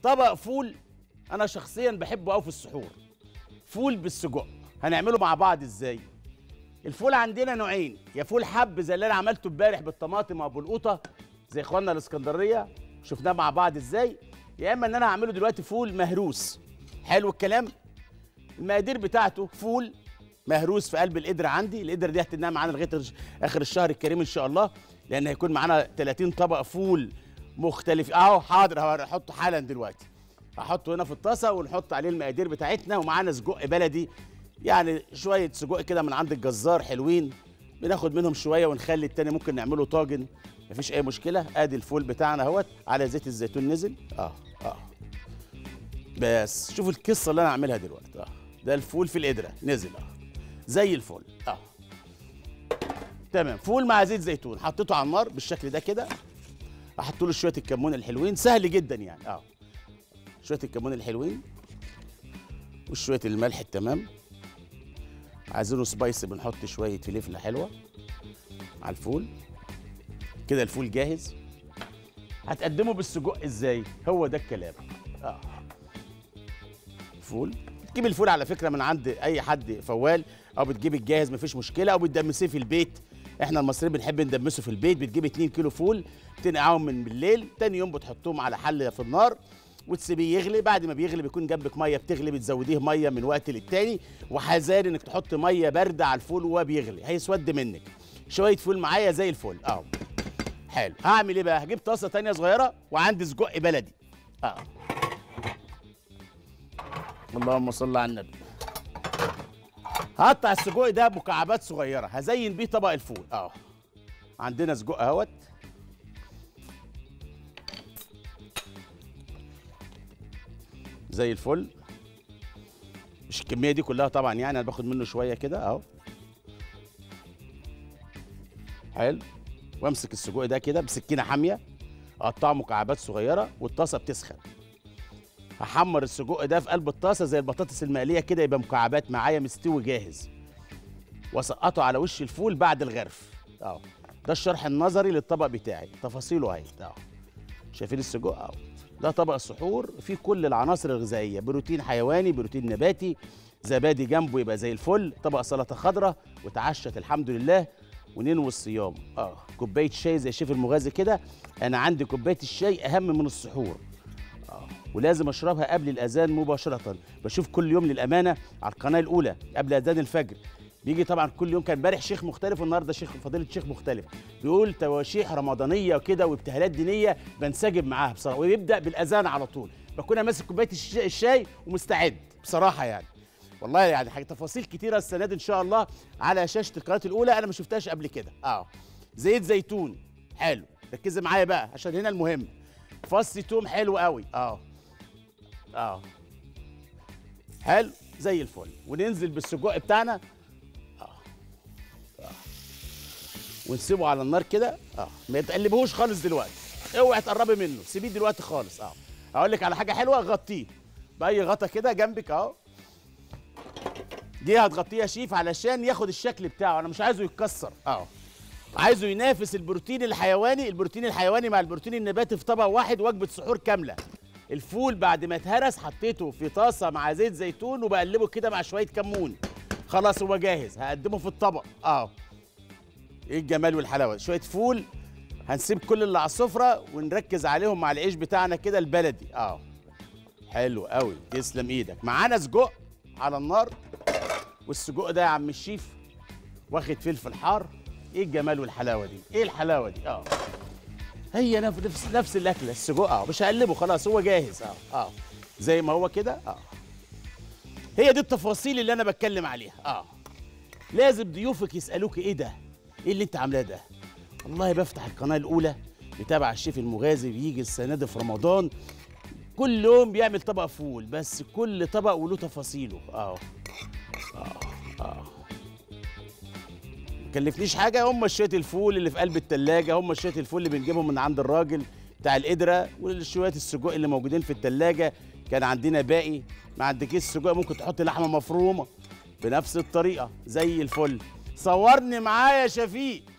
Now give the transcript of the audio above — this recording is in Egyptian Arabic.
طبق فول انا شخصيا بحبه قوي في السحور فول بالسجق هنعمله مع بعض ازاي الفول عندنا نوعين يا فول حب زي اللي انا عملته امبارح بالطماطم ابو القوطه زي اخواننا الاسكندريه شفناه مع بعض ازاي يا اما ان انا هعمله دلوقتي فول مهروس حلو الكلام المقادير بتاعته فول مهروس في قلب القدره عندي القدره دي هتنام معانا لغايه الش- اخر الشهر الكريم ان شاء الله لان هيكون معانا 30 طبق فول مختلف اهو حاضر هحطه حالا دلوقتي هحطه هنا في الطاسه ونحط عليه المقادير بتاعتنا ومعانا سجق بلدي يعني شويه سجق كده من عند الجزار حلوين بناخد منهم شويه ونخلي التاني ممكن نعمله طاجن مفيش اي مشكله ادي الفول بتاعنا اهوت على زيت الزيتون نزل اه اه بس شوفوا القصه اللي انا هعملها دلوقتي اه ده الفول في القدره نزل اه زي الفل اه تمام فول مع زيت زيتون حطيته على النار بالشكل ده كده احط له شويه الكمون الحلوين سهل جدا يعني اه شويه الكمون الحلوين وشويه الملح التمام عايزينه سبايسي بنحط شويه فلفله حلوه على الفول كده الفول جاهز هتقدمه بالسجق ازاي هو ده الكلام اه فول تجيب الفول على فكره من عند اي حد فوال او بتجيب الجاهز مفيش مشكله او بتدمسيه في البيت احنا المصريين بنحب ندمسه في البيت بتجيب 2 كيلو فول تنقعهم من بالليل تاني يوم بتحطهم على حله في النار وتسيبيه يغلي بعد ما بيغلي بيكون جنبك ميه بتغلي بتزوديه ميه من وقت للتاني وحذار انك تحط ميه بارده على الفول وهو بيغلي هيسود منك شويه فول معايا زي الفل اهو حلو هعمل ايه بقى هجيب طاسه تانية صغيره وعندي سجق بلدي اه اللهم صل على النبي هقطع السجق ده مكعبات صغيره هزين بيه طبق الفول اه عندنا سجق اهوت زي الفل مش الكميه دي كلها طبعا يعني انا باخد منه شويه كده اهو حلو وامسك السجق ده كده بسكينه حاميه اقطعه مكعبات صغيره والطاسه بتسخن هحمر السجق ده في قلب الطاسه زي البطاطس المقليه كده يبقى مكعبات معايا مستوي جاهز واسقطه على وش الفول بعد الغرف اهو ده الشرح النظري للطبق بتاعي تفاصيله اهي اهو شايفين السجق اهو ده طبق السحور فيه كل العناصر الغذائيه بروتين حيواني بروتين نباتي زبادي جنبه يبقى زي الفل طبق سلطه خضراء وتعشت الحمد لله وننوي الصيام اه كوبايه شاي زي الشيف المغازي كده انا عندي كوبايه الشاي اهم من السحور ولازم اشربها قبل الاذان مباشره بشوف كل يوم للامانه على القناه الاولى قبل اذان الفجر بيجي طبعا كل يوم كان امبارح شيخ مختلف والنهارده شيخ فضيله شيخ مختلف بيقول تواشيح رمضانيه وكده وابتهالات دينيه بنسجم معاها بصراحه ويبدا بالاذان على طول بكون أنا ماسك كوبايه الش- الشاي ومستعد بصراحه يعني والله يعني حاجه تفاصيل كتيره السنه دي ان شاء الله على شاشه القناه الاولى انا ما شفتهاش قبل كده اه زيت زيتون حلو ركزي معايا بقى عشان هنا المهم فص توم حلو قوي اه اه حلو زي الفل وننزل بالسجق بتاعنا اه اه ونسيبه على النار كده اه ما تقلبهوش خالص دلوقتي اوعي تقربي منه سيبيه دلوقتي خالص اه هقول لك على حاجه حلوه غطيه باي غطا كده جنبك اهو دي هتغطيه يا شيف علشان ياخد الشكل بتاعه انا مش عايزه يتكسر اه عايزه ينافس البروتين الحيواني البروتين الحيواني مع البروتين النباتي في طبق واحد وجبه سحور كامله الفول بعد ما اتهرس حطيته في طاسه مع زيت زيتون وبقلبه كده مع شويه كمون خلاص هو جاهز هقدمه في الطبق اه ايه الجمال والحلاوه شويه فول هنسيب كل اللي على السفره ونركز عليهم مع العيش بتاعنا كده البلدي اه حلو قوي تسلم ايدك معانا سجق على النار والسجق ده يا عم الشيف واخد فلفل حار ايه الجمال والحلاوه دي ايه الحلاوه دي اه هي نف- نفس نفس الاكله السجق اه مش هقلبه خلاص هو جاهز اه اه زي ما هو كده اه هي دي التفاصيل اللي انا بتكلم عليها اه لازم ضيوفك يسالوك ايه ده ايه اللي انت عاملاه ده والله بفتح القناه الاولى بتابع الشيف المغازي بيجي السنه دي في رمضان كل يوم بيعمل طبق فول بس كل طبق وله تفاصيله اه كلفنيش حاجه هم شويه الفول اللي في قلب التلاجة هم شويه الفول اللي بنجيبهم من عند الراجل بتاع القدره وشويه السجق اللي موجودين في التلاجة كان عندنا باقي ما عندكيش سجق ممكن تحط لحمه مفرومه بنفس الطريقه زي الفل صورني معايا يا شفيق